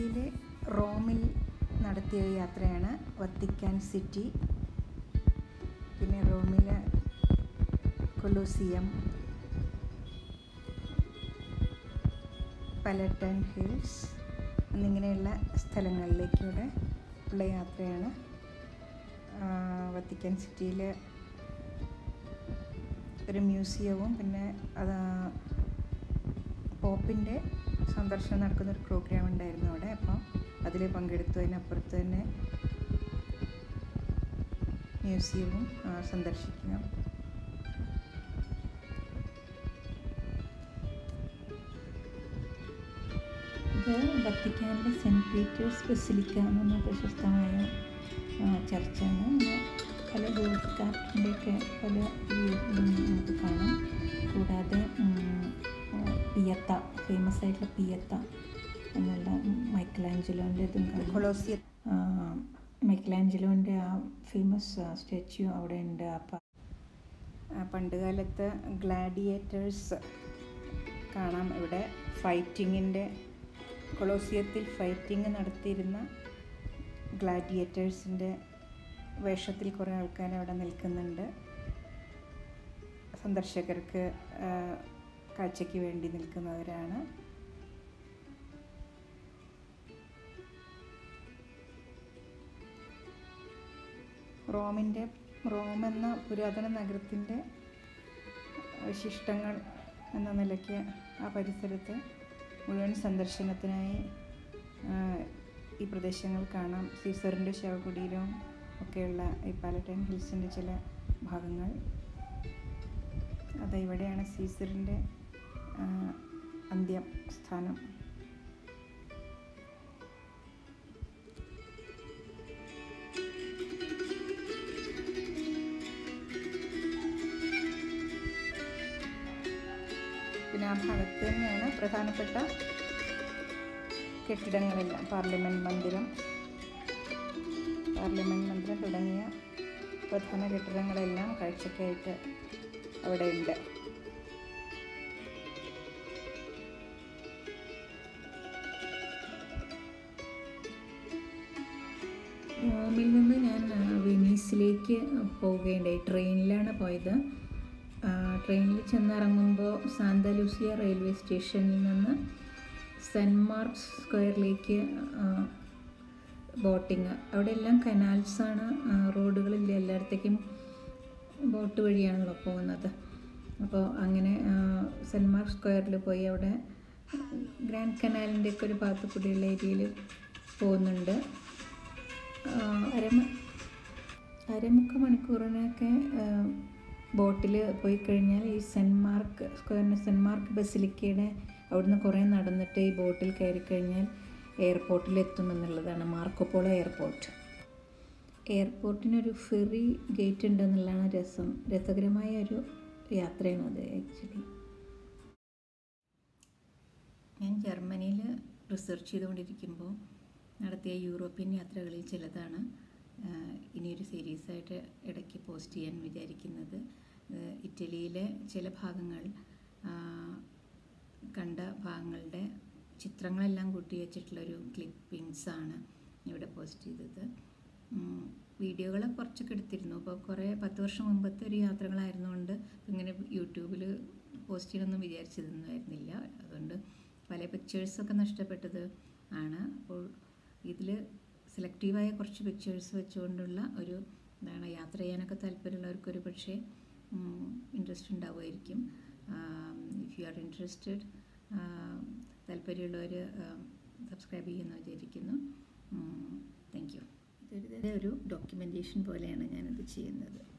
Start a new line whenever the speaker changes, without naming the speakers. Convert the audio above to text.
ഇറ്റലിയിലെ റോമിൽ നടത്തിയ യാത്രയാണ് വത്തിക്കാൻ സിറ്റി പിന്നെ റോമിലെ കൊലോസിയം പലട്ടൺ ഹിൽസ് എന്നിങ്ങനെയുള്ള സ്ഥലങ്ങളിലേക്കൂടെ ഉള്ള യാത്രയാണ് ആ, വത്തിക്കാൻ സിറ്റിയിൽ ഒരു മ്യൂസിയവും പിന്നെ അത് പോപ്പിൻ്റെ സന്ദർശനം നടക്കുന്ന ഒരു പ്രോഗ്രാം ഉണ്ടായിരുന്നു അവിടെ അപ്പം അതിൽ പങ്കെടുത്തു അതിനപ്പുറത്ത് തന്നെ മ്യൂസിയവും ആ, സന്ദർശിക്കുക ഇത് വത്തിക്കാനിലെ സെൻറ്റ് പീറ്റേഴ്സ് ബസിലിക്ക എന്ന പ്രശസ്തമായ ആ, ചർച്ചാണ് ഇത് പല ഗോൾഡ് കാപ്റ്റിൻ്റെയൊക്കെ പല വ്യൂ നമുക്ക് കാണാം കൂടാതെ ഉം, ആ, പിയത്ത ഫേമസ് ആയിട്ടുള്ള പിയത്ത എന്നുള്ള മൈക്കലാഞ്ചലോൻ്റെ ഇതും കൊളോസിയ മൈക്കലാഞ്ചലോൻ്റെ ആ ഫേമസ് സ്റ്റാച്യു അവിടെ ഉണ്ട് അപ്പം പണ്ട് കാലത്ത് ഗ്ലാഡിയേറ്റേഴ്സ് കാണാം ഇവിടെ ഫൈറ്റിങ്ങിൻ്റെ കൊളോസിയത്തിൽ ഫൈറ്റിംഗ് നടത്തിയിരുന്ന ഗ്ലാഡിയേറ്റേഴ്സിൻ്റെ വേഷത്തിൽ കുറേ ആൾക്കാർ അവിടെ നിൽക്കുന്നുണ്ട് സന്ദർശകർക്ക് ആ, കാഴ്ചയ്ക്ക് വേണ്ടി നിൽക്കുന്നവരാണ് റോമിൻ്റെ റോം എന്ന പുരാതന നഗരത്തിൻ്റെ വിശിഷ്ടങ്ങൾ എന്ന നിലയ്ക്ക് ആ പരിസരത്ത് മുഴുവൻ സന്ദർശനത്തിനായി ആ, ഈ പ്രദേശങ്ങൾ കാണാം സീസറിൻ്റെ ശവകുടീരവും ഒക്കെയുള്ള ഈ പാലറ്റൈൻ ഹിൽസിൻ്റെ ചില ഭാഗങ്ങൾ അത് ഇവിടെയാണ് സീസറിൻ്റെ ആ, അന്ത്യം സ്ഥാനം പിന്നെ ആ ഭാഗത്ത് തന്നെയാണ് പ്രധാനപ്പെട്ട കെട്ടിടങ്ങളെല്ലാം പാർലമെൻറ്റ് മന്ദിരം പാർലമെൻറ്റ് മന്ദിരം തുടങ്ങിയ പ്രധാന കെട്ടിടങ്ങളെല്ലാം കാഴ്ചക്കായിട്ട് അവിടെയുണ്ട് റോമിൽ നിന്ന് ഞാൻ ആ, വെനീസിലേക്ക് പോവുകയുണ്ടായി ട്രെയിനിലാണ് പോയത് ആ, ട്രെയിനിൽ ചെന്നിറങ്ങുമ്പോൾ സാന്ത ലൂസിയ റെയിൽവേ സ്റ്റേഷനിൽ നിന്ന് സെൻറ്റ് മാർക്സ് സ്ക്വയറിലേക്ക് ബോട്ടിങ് അവിടെ എല്ലാം കനാൽസാണ് റോഡുകളില്ല എല്ലായിടത്തേക്കും ബോട്ട് വഴിയാണല്ലോ പോകുന്നത് അപ്പോൾ അങ്ങനെ സെൻറ്റ് മാർക്ക് സ്ക്വയറിൽ പോയി അവിടെ ഗ്രാൻഡ് കനാലിൻ്റെ ഒക്കെ ഒരു ഭാഗത്ത് കൂടിയുള്ള ഏരിയയിൽ പോകുന്നുണ്ട് ആ, അരമ അരമുക്ക മണിക്കൂറിനൊക്കെ ബോട്ടിൽ പോയി കഴിഞ്ഞാൽ ഈ സെൻറ്റ് മാർക്ക് സ്ക്വയറിന് സെൻറ്റ് മാർക്ക് ബസിലിക്കയുടെ അവിടുന്ന് കുറേ നടന്നിട്ട് ഈ ബോട്ടിൽ കയറി കഴിഞ്ഞാൽ എയർപോർട്ടിൽ എത്തുമെന്നുള്ളതാണ് മാർക്കോപോളോ എയർപോർട്ട് എയർപോർട്ടിനൊരു ഫെറി ഗേറ്റ് ഉണ്ട് എന്നുള്ളതാണ് രസം രസകരമായ ഒരു യാത്രയാണ് അത് ആക്ച്വലി ഞാൻ ജർമ്മനിയിൽ റിസർച്ച് ചെയ്തുകൊണ്ടിരിക്കുമ്പോൾ നടത്തിയ യൂറോപ്യൻ യാത്രകളിൽ ചിലതാണ് ആഹ്, ഇനിയൊരു സീരീസായിട്ട് ഇടയ്ക്ക് പോസ്റ്റ് ചെയ്യാൻ വിചാരിക്കുന്നത് ആഹ്, ഇറ്റലിയിലെ ചില ഭാഗങ്ങൾ ആഹ്, കണ്ട ഭാഗങ്ങളുടെ ചിത്രങ്ങളെല്ലാം കൂട്ടി വെച്ചിട്ടുള്ളൊരു ക്ലിപ്പിങ്സ് ആണ് ഇവിടെ പോസ്റ്റ് ചെയ്തത് ഉം, വീഡിയോകൾ കുറച്ചൊക്കെ എടുത്തിരുന്നു അപ്പോൾ കുറേ പത്ത് വർഷം മുമ്പത്തെ ഒരു യാത്രകളായിരുന്നുകൊണ്ട് ഇങ്ങനെ യൂട്യൂബിൽ പോസ്റ്റ് ചെയ്യണമെന്ന് വിചാരിച്ചിരുന്നായിരുന്നില്ല അതുകൊണ്ട് പല പിക്ചേഴ്സൊക്കെ നഷ്ടപ്പെട്ടത് ആണ് അപ്പോൾ ഇതിൽ സെലക്റ്റീവായ കുറച്ച് പിക്ചേഴ്സ് വെച്ചുകൊണ്ടുള്ള ഒരു എന്താണ് യാത്ര ചെയ്യാനൊക്കെ താല്പര്യമുള്ളവർക്ക് ഒരു പക്ഷേ ഇൻട്രസ്റ്റ് ഉണ്ടാവുമായിരിക്കും ഇഫ് യു ആർ ഇൻട്രസ്റ്റഡ് താല്പര്യമുള്ളവർ സബ്സ്ക്രൈബ് ചെയ്യുമെന്ന് വിചാരിക്കുന്നു താങ്ക് യു ഇതൊരു ഒരു ഡോക്യുമെൻറ്റേഷൻ പോലെയാണ് ഞാനത് ചെയ്യുന്നത്